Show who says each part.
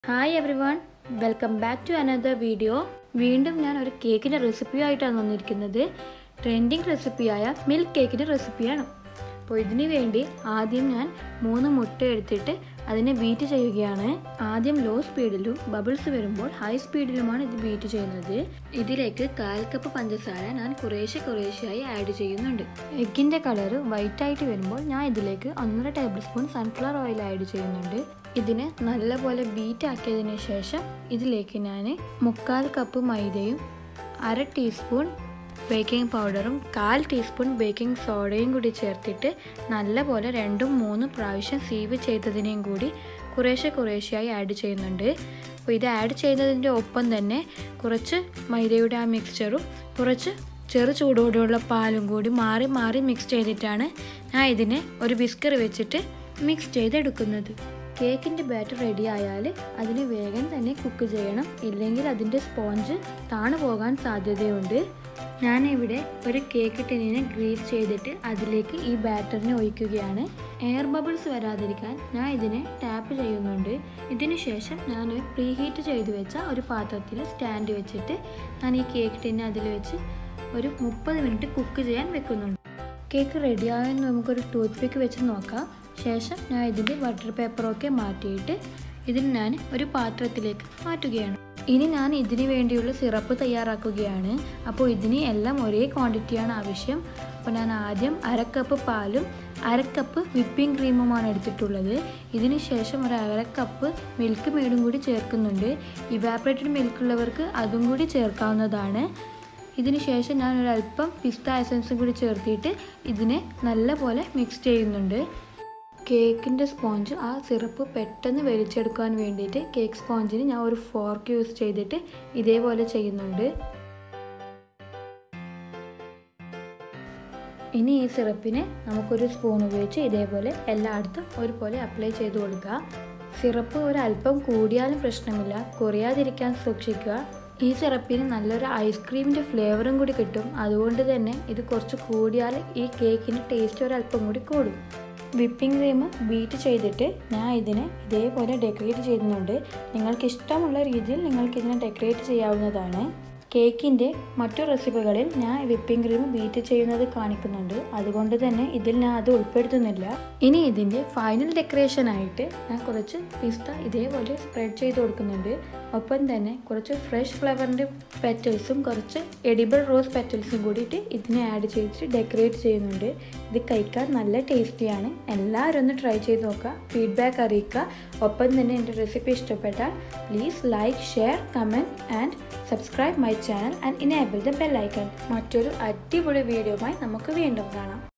Speaker 1: hi everyone welcome back to another video വീണ്ടും ഞാൻ ഒരു കേക്കിൻ്റെ റെസിപ്പിയായിട്ടാണ് വന്നിരിക്കുന്നത് ട്രെൻഡിങ് റെസിപ്പിയായ മിൽക്ക് കേക്കിൻ്റെ റെസിപ്പിയാണ് അപ്പോൾ ഇതിന് വേണ്ടി ആദ്യം ഞാൻ മൂന്ന് മുട്ട എടുത്തിട്ട് അതിനെ ബീറ്റ് ചെയ്യുകയാണ് ആദ്യം ലോ സ്പീഡിലും ബബിൾസ് വരുമ്പോൾ ഹൈ സ്പീഡിലുമാണ് ഇത് ബീറ്റ് ചെയ്യുന്നത് ഇതിലേക്ക് കാൽ കപ്പ് പഞ്ചസാര ഞാൻ കുറേശ്ശെ കുറേശ്ശെയായി ആഡ് ചെയ്യുന്നുണ്ട് എഗ്ഗിൻ്റെ കളർ വൈറ്റ് ആയിട്ട് വരുമ്പോൾ ഞാൻ ഇതിലേക്ക് ഒന്നര tablespoon sunflower oil add ചെയ്യുന്നുണ്ട് ഇതിനെ നല്ലപോലെ ബീറ്റ് ആക്കിയതിന് ശേഷം ഇതിലേക്ക് ഞാൻ മുക്കാൽ കപ്പ് മൈദയും അര ടീസ്പൂൺ ബേക്കിംഗ് പൗഡറും കാൽ ടീസ്പൂൺ ബേക്കിംഗ് സോഡയും കൂടി ചേർത്തിട്ട് നല്ലപോലെ രണ്ടും മൂന്നും പ്രാവശ്യം സീവ് ചെയ്തതിനെയും കൂടി കുറേശ്ശെ കുറേശ്ശെയായി ആഡ് ചെയ്യുന്നുണ്ട് അപ്പോൾ ഇത് ആഡ് ചെയ്യുന്നതിൻ്റെ ഒപ്പം തന്നെ കുറച്ച് മൈദയുടെ ആ മിക്സ്ചറും കുറച്ച് ചെറു ചൂടോടെയുള്ള പാലും കൂടി മാറി മാറി മിക്സ് ചെയ്തിട്ടാണ് ഞാൻ ഇതിനെ ഒരു ബിസ്കർ വെച്ചിട്ട് മിക്സ് ചെയ്തെടുക്കുന്നത് കേക്കിൻ്റെ ബാറ്റർ റെഡി ആയാൽ അതിന് വേഗം തന്നെ കുക്ക് ചെയ്യണം ഇല്ലെങ്കിൽ അതിൻ്റെ സ്പോഞ്ച് താണു പോകാൻ സാധ്യതയുണ്ട് ഞാനിവിടെ ഒരു കേക്ക് ടിന്നിനെ ഗ്രീസ് ചെയ്തിട്ട് അതിലേക്ക് ഈ ബാറ്ററിനെ ഒഴിക്കുകയാണ് എയർ ബബിൾസ് വരാതിരിക്കാൻ ഞാൻ ഇതിനെ ടാപ്പ് ചെയ്യുന്നുണ്ട് ഇതിന് ശേഷം ഞാൻ ഒരു പ്രീ ഹീറ്റ് ചെയ്ത് വെച്ച ഒരു പാത്രത്തിൽ സ്റ്റാൻഡ് വെച്ചിട്ട് ഞാൻ ഈ കേക്ക് ടിന്നെ അതിൽ വെച്ച് ഒരു മുപ്പത് മിനിറ്റ് കുക്ക് ചെയ്യാൻ വെക്കുന്നുണ്ട് കേക്ക് റെഡിയായെന്ന് നമുക്കൊരു ടൂത്ത് പിക്ക് വെച്ച് നോക്കാം ശേഷം ഞാൻ ഇതിൻ്റെ ബട്ടർ പേപ്പറൊക്കെ മാറ്റിയിട്ട് ഇതിന് ഞാൻ ഒരു പാത്രത്തിലേക്ക് മാറ്റുകയാണ് ഇനി ഞാൻ ഇതിന് വേണ്ടിയുള്ള സിറപ്പ് തയ്യാറാക്കുകയാണ് അപ്പോൾ ഇതിന് എല്ലാം ഒരേ ക്വാണ്ടിറ്റിയാണ് ആവശ്യം അപ്പോൾ ഞാൻ ആദ്യം അരക്കപ്പ് പാലും അരക്കപ്പ് വിപ്പിംഗ് ക്രീമുമാണ് എടുത്തിട്ടുള്ളത് ഇതിന് ശേഷം ഒരു അരക്കപ്പ് മിൽക്ക് മെയ്ഡും കൂടി ചേർക്കുന്നുണ്ട് ഇവാപ്പറേറ്റഡ് മിൽക്ക് ഉള്ളവർക്ക് അതും കൂടി ചേർക്കാവുന്നതാണ് ഇതിന് ശേഷം ഞാൻ ഒരല്പം പിസ്ത എസൻസും കൂടി ചേർത്തിട്ട് ഇതിനെ നല്ലപോലെ മിക്സ് ചെയ്യുന്നുണ്ട് കേക്കിൻ്റെ സ്പോഞ്ച് ആ സിറപ്പ് പെട്ടെന്ന് വലിച്ചെടുക്കാൻ വേണ്ടിയിട്ട് കേക്ക് സ്പോഞ്ചിന് ഞാൻ ഒരു ഫോർക്ക് യൂസ് ചെയ്തിട്ട് ഇതേപോലെ ചെയ്യുന്നുണ്ട് ഇനി ഈ സിറപ്പിനെ നമുക്കൊരു സ്പൂൺ ഉപയോഗിച്ച് ഇതേപോലെ എല്ലായിടത്തും ഒരുപോലെ അപ്ലൈ ചെയ്ത് കൊടുക്കുക സിറപ്പ് ഒരല്പം കൂടിയാലും പ്രശ്നമില്ല കുറയാതിരിക്കാൻ സൂക്ഷിക്കുക ഈ സിറപ്പിന് നല്ലൊരു ഐസ്ക്രീമിൻ്റെ ഫ്ലേവറും കൂടി കിട്ടും അതുകൊണ്ട് തന്നെ ഇത് കുറച്ച് കൂടിയാൽ ഈ കേക്കിന് ടേസ്റ്റ് ഒരല്പം കൂടി കൂടും വിപ്പിംഗ് ക്രീം ബീറ്റ് ചെയ്തിട്ട് ഞാൻ ഇതിനെ ഇതേപോലെ ഡെക്കറേറ്റ് ചെയ്യുന്നുണ്ട് നിങ്ങൾക്ക് ഇഷ്ടമുള്ള രീതിയിൽ നിങ്ങൾക്ക് ഇതിനെ ഡെക്കറേറ്റ് ചെയ്യാവുന്നതാണ് കേക്കിൻ്റെ മറ്റു റെസിപ്പികളിൽ ഞാൻ വിപ്പിംഗ് ക്രീം ബീറ്റ് ചെയ്യുന്നത് കാണിക്കുന്നുണ്ട് അതുകൊണ്ട് തന്നെ ഇതിൽ ഞാൻ അത് ഉൾപ്പെടുത്തുന്നില്ല ഇനി ഇതിൻ്റെ ഫൈനൽ ഡെക്കറേഷനായിട്ട് ഞാൻ കുറച്ച് പിസ്ത ഇതേപോലെ സ്പ്രെഡ് ചെയ്ത് കൊടുക്കുന്നുണ്ട് ഒപ്പം തന്നെ കുറച്ച് ഫ്രഷ് ഫ്ലവറിൻ്റെ പെറ്റൽസും കുറച്ച് എഡിബിൾ റോസ് പെറ്റൽസും കൂടിയിട്ട് ഇതിനെ ആഡ് ചെയ്തിട്ട് ഡെക്കറേറ്റ് ചെയ്യുന്നുണ്ട് ഇത് കഴിക്കാൻ നല്ല ടേസ്റ്റിയാണ് എല്ലാവരും ഒന്ന് ട്രൈ ചെയ്ത് നോക്കുക ഫീഡ്ബാക്ക് അറിയിക്കുക ഒപ്പം തന്നെ എൻ്റെ റെസിപ്പി ഇഷ്ടപ്പെട്ടാൽ please like share comment and subscribe my channel and enable the bell icon മറ്റൊരു അടിപൊളി വീഡിയോയുമായി നമുക്ക് വീണ്ടും കാണാം